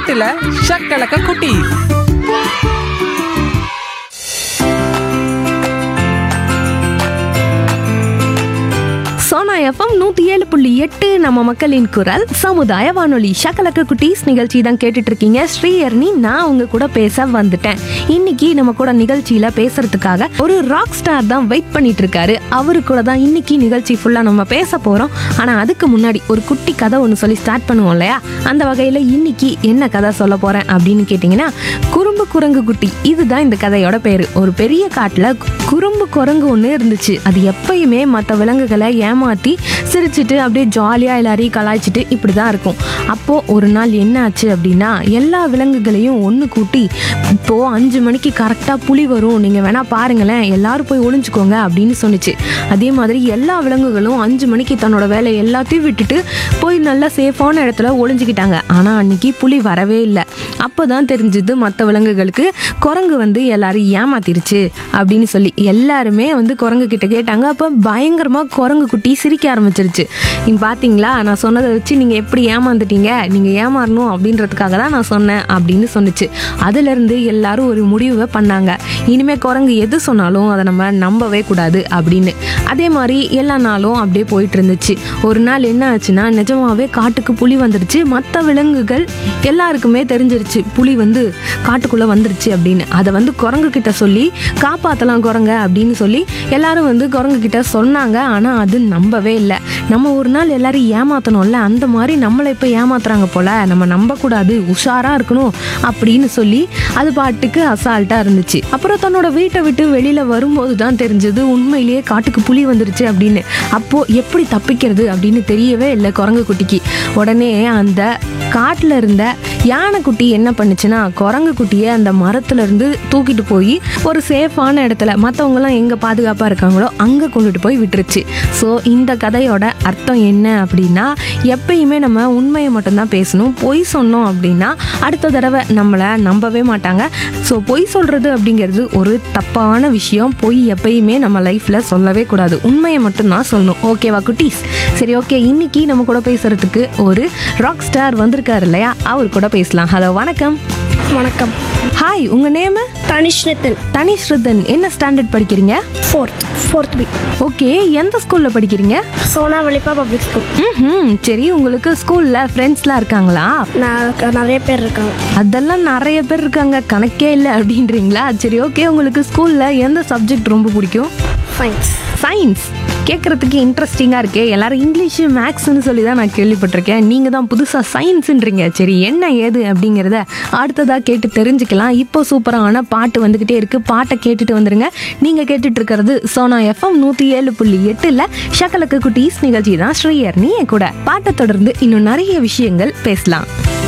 எட்டுல ஷக்கலக்க குட்டி சோனா எஃப்எம் நூத்தி ஏழு புள்ளி எட்டு நம்ம மக்களின் குரல் சமுதாய வானொலி ஷக்கலக்க குட்டீஸ் நிகழ்ச்சி தான் கேட்டுட்டு இருக்கீங்க ஸ்ரீயர்னி நான் உங்க கூட பேச வந்துட்டேன் இன்னைக்கு நம்ம கூட நிகழ்ச்சியில பேசுறதுக்காக ஒரு ராக் ஸ்டார் தான் வெயிட் பண்ணிட்டு இருக்காரு அவரு கூட தான் இன்னைக்கு நிகழ்ச்சி ஃபுல்லா நம்ம பேச போறோம் ஆனா அதுக்கு முன்னாடி ஒரு குட்டி கதை ஒன்று சொல்லி ஸ்டார்ட் பண்ணுவோம் இல்லையா அந்த வகையில இன்னைக்கு என்ன கதை சொல்ல போறேன் அப்படின்னு கேட்டிங்கன்னா குறும்பு குரங்கு குட்டி இதுதான் இந்த கதையோட பேரு ஒரு பெரிய காட்டுல குறும்பு குரங்கு ஒன்று இருந்துச்சு அது எப்பயுமே மற்ற விலங்குகளை ஏமாத்தி சிரிச்சிட்டு அப்படியே ஜாலியாக எல்லாரையும் கலாய்ச்சிட்டு இப்படி தான் இருக்கும் அப்போது ஒரு நாள் என்ன ஆச்சு அப்படின்னா எல்லா விலங்குகளையும் ஒன்று கூட்டி இப்போது அஞ்சு மணிக்கு கரெக்டாக புலி வரும் நீங்கள் வேணால் பாருங்களேன் எல்லாரும் போய் ஒளிஞ்சுக்கோங்க அப்படின்னு சொன்னுச்சு அதே மாதிரி எல்லா விலங்குகளும் அஞ்சு மணிக்கு தன்னோட வேலை எல்லாத்தையும் விட்டுட்டு போய் நல்லா சேஃபான இடத்துல ஒளிஞ்சுக்கிட்டாங்க ஆனால் அன்னைக்கு புலி வரவே இல்லை அப்போ தான் தெரிஞ்சது மற்ற விலங்குகளுக்கு குரங்கு வந்து எல்லாரும் ஏமாத்திருச்சு அப்படின்னு சொல்லி எல்லாருமே வந்து குரங்கு கிட்ட கேட்டாங்க அப்போ பயங்கரமாக குரங்கு குட்டி சிரிக்க ஆரம்பிச்சிருச்சு நீங்கள் பார்த்தீங்களா நான் சொன்னதை வச்சு நீங்கள் எப்படி ஏமாந்துட்டீங்க நீங்கள் ஏமாறணும் அப்படின்றதுக்காக தான் நான் சொன்னேன் அப்படின்னு சொன்னுச்சு அதுலேருந்து எல்லாரும் ஒரு முடிவை பண்ணாங்க இனிமேல் குரங்கு எது சொன்னாலும் அதை நம்ம நம்பவே கூடாது அப்படின்னு அதே மாதிரி எல்லா நாளும் அப்படியே போயிட்டு இருந்துச்சு ஒரு நாள் என்ன ஆச்சுன்னா நிஜமாவே காட்டுக்கு புலி வந்துடுச்சு மற்ற விலங்குகள் எல்லாருக்குமே தெரிஞ்சிருச்சு புலி வந்து காட்டுக்குள்ளே வந்துருச்சு அப்படின்னு அதை வந்து குரங்கு கிட்ட சொல்லி காப்பாற்றலாம் குரங்க அப்படின்னு சொல்லி எல்லாரும் வந்து குரங்கு கிட்ட சொன்னாங்க ஆனால் அது நம்பவே இல்லை நம்ம ஒரு நாள் எல்லாரும் ஏமாத்தணும்ல அந்த மாதிரி நம்மளை இப்போ ஏமாத்துறாங்க போல நம்ம நம்பக்கூடாது உஷாராக இருக்கணும் அப்படின்னு சொல்லி அது பாட்டுக்கு அசால்ட்டாக இருந்துச்சு அப்புறம் தன்னோட வீட்டை விட்டு வெளியில் வரும்போது தான் தெரிஞ்சது உண்மையிலேயே காட்டுக்கு புலி வந்துருச்சு அப்படின்னு அப்போது எப்படி தப்பிக்கிறது அப்படின்னு தெரியவே இல்லை குரங்கு குட்டிக்கு உடனே அந்த காட்டில் இருந்த யானைக்குட்டி என்ன பண்ணுச்சுன்னா குரங்கு குட்டியை அந்த மரத்துல இருந்து தூக்கிட்டு போய் ஒரு சேஃபான இடத்துல மற்றவங்கலாம் எங்கே பாதுகாப்பாக இருக்காங்களோ அங்கே கொண்டுட்டு போய் விட்டுருச்சு ஸோ இந்த கதையோட அர்த்தம் என்ன அப்படின்னா எப்பயுமே நம்ம உண்மையை மட்டும்தான் பேசணும் பொய் சொன்னோம் அப்படின்னா அடுத்த தடவை நம்மளை நம்பவே மாட்டாங்க ஸோ பொய் சொல்கிறது அப்படிங்கிறது ஒரு தப்பான விஷயம் பொய் எப்பயுமே நம்ம லைஃப்பில் சொல்லவே கூடாது உண்மையை மட்டும்தான் சொல்லணும் ஓகேவா குட்டீஸ் சரி ஓகே இன்னைக்கு நம்ம கூட பேசுறதுக்கு ஒரு ராக் ஸ்டார் வந்திருக்காரு இல்லையா அவர் கூட பேசலாம் ஹலோ வணக்கம் வணக்கம் ஹாய் உங்க நேம் தனிஷ்னத்தன் தனிஸ்ருதன் என்ன ஸ்டாண்டர்ட் படிக்கிறீங்க ஃபோர்த் ஃபோர்த் பி ஓகே எந்த ஸ்கூல்ல படிக்கிறீங்க சோனா வலிப்பா பப்ளிக் ஸ்கூல் ம் சரி உங்களுக்கு ஸ்கூல்ல ஃப்ரெண்ட்ஸ்லாம் இருக்காங்களா நான் நிறைய பேர் இருக்காங்க அதெல்லாம் நிறைய பேர் இருக்காங்க கணக்கே இல்லை அப்படின்றீங்களா சரி ஓகே உங்களுக்கு ஸ்கூல்ல எந்த சப்ஜெக்ட் ரொம்ப பிடிக்கும் ஃபைன்ஸ் சயின்ஸ் கேட்குறதுக்கு இன்ட்ரெஸ்டிங்காக இருக்கே எல்லாரும் இங்கிலீஷு மேக்ஸ்னு சொல்லி தான் நான் கேள்விப்பட்டிருக்கேன் நீங்கள் தான் புதுசாக சயின்ஸுன்றீங்க சரி என்ன ஏது அப்படிங்கிறத அடுத்ததாக கேட்டு தெரிஞ்சுக்கலாம் இப்போ சூப்பரான பாட்டு வந்துக்கிட்டே இருக்குது பாட்டை கேட்டுட்டு வந்துருங்க நீங்கள் கேட்டுட்டு இருக்கிறது சோனா எஃப்எம் நூற்றி ஏழு புள்ளி எட்டில் ஷக்கலக்கு குட்டீஸ் நிகழ்ச்சி தான் ஸ்ரீயர் நீ என் கூட பாட்டை தொடர்ந்து இன்னும் நிறைய விஷயங்கள் பேசலாம்